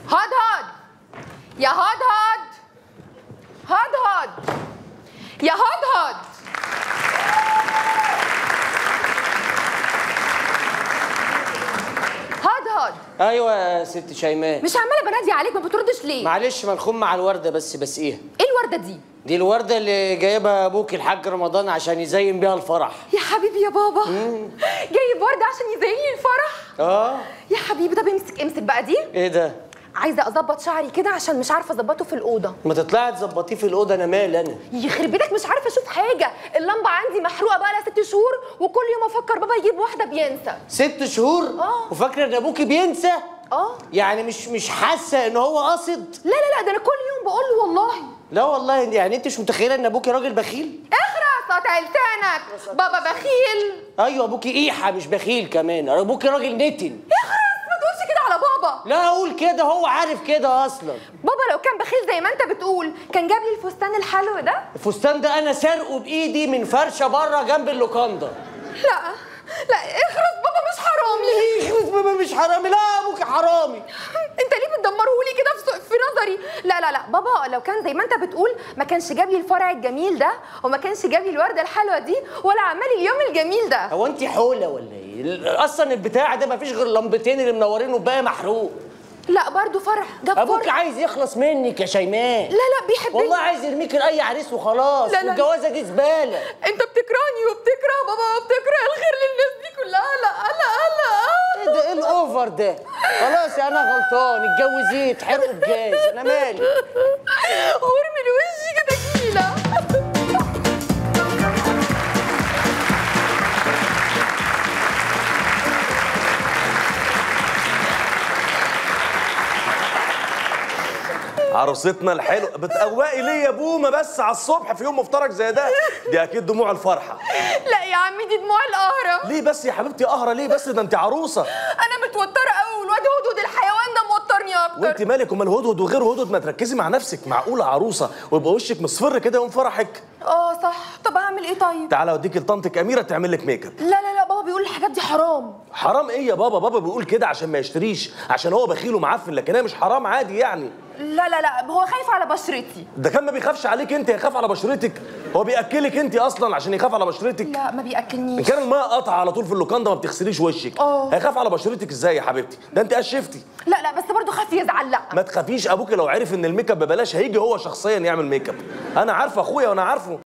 هدهد يا هدهد هدهد يا هدهد هدهد ايوه يا ست شيماء مش عماله بنادي عليك ما بتردش ليه معلش ملخوم مع الورده بس بسقيها ايه الورده دي دي الورده اللي جايبها ابوك الحاج رمضان عشان يزين بيها الفرح يا حبيبي يا بابا جايب ورده عشان يزين لي الفرح اه يا حبيبي طب امسك امسك بقى دي ايه ده عايزه اظبط شعري كده عشان مش عارفه اظبطه في الاوضه ما تطلعي تظبطيه في الاوضه انا مالي انا يخرب بيتك مش عارفه اشوف حاجه اللمبه عندي محروقه بقى لها ست شهور وكل يوم افكر بابا يجيب واحده بينسى ست شهور آه. وفاكره ان ابوكي بينسى اه يعني مش مش حاسه ان هو قاصد لا لا لا ده انا كل يوم بقول له والله لا والله يعني انت مش متخيله ان ابوكي راجل بخيل اخرس قطع لسانك بابا بخيل ايوه ابوكي ايحة مش بخيل كمان ابوكي راجل نتن اخرس ما تقولش كده على بابا لا اقول كده هو عارف كده اصلا بابا لو كان بخيل زي ما انت بتقول كان جاب لي الفستان الحلو ده الفستان ده انا سارقه بايدي من فرشه بره جنب اللوكاندا لا لا اخرس بابا مش حرامي يخلص بابا مش حرامي لا ابوكي حرامي انت ليه بتدمرهولي كده في في نظري لا لا لا بابا لو كان زي ما انت بتقول ما كانش جاب لي الفرع الجميل ده وما كانش جاب لي الورده الحلوه دي ولا عمل لي اليوم الجميل ده هو انت حوله ولا ايه اصلا البتاع ده مفيش غير لمبتين اللي منورينه والباقي محروق لا برضو فرح جاب ابوك فرح عايز يخلص منك يا شيماء لا لا بيحبني والله عايز يرميك لاي عريس وخلاص لا لا. والجوازه دي زباله انت بتكرهني وبتكره بابا وبتكره الخير للناس دي كلها لا لا ايه لا ده ايه الاوفر ده خلاص انا غلطان اتجوزيه اتحرقوا الجاز انا مالي وارمي لوشي كده جميله عروستنا الحلوه بتقوقي ليه يا بومه بس على الصبح في يوم مفترج زي ده دي اكيد دموع الفرحه لا يا عمي دي دموع القهرة ليه بس يا حبيبتي قهره ليه بس ده انت عروسه انا متوتره قوي والواد هدهد الحيوان ده موترني اكتر وانت مالك امال هدهد وغير هدهد ما تركزي مع نفسك معقوله عروسه ويبقى وشك مصفر كده يوم فرحك اه صح طب اعمل ايه طيب تعالى اوديك لطنطك اميره تعمل لك ميك اب لا لا لا بابا بيقول الحاجات دي حرام حرام ايه يا بابا بابا بيقول كده عشان ما يشتريش عشان هو بخيل ومعفن لكن هي مش حرام عادي يعني لا لا لا هو خايف على بشرتي ده كان ما بيخافش عليك انت يخاف على بشرتك هو بياكلك انت اصلا عشان يخاف على بشرتك لا ما ان بياكلنيش كان الماء قطع على طول في اللوكاندا ما بتغسليش وشك اه. هيخاف على بشرتك ازاي يا حبيبتي ده انت قشفتي لا لا بس برضه خاف يزعل لا ما تخافيش ابوك لو عرف ان الميك اب ببلاش هيجي هو شخصيا يعمل ميك اب انا عارفه اخويا وانا عارفه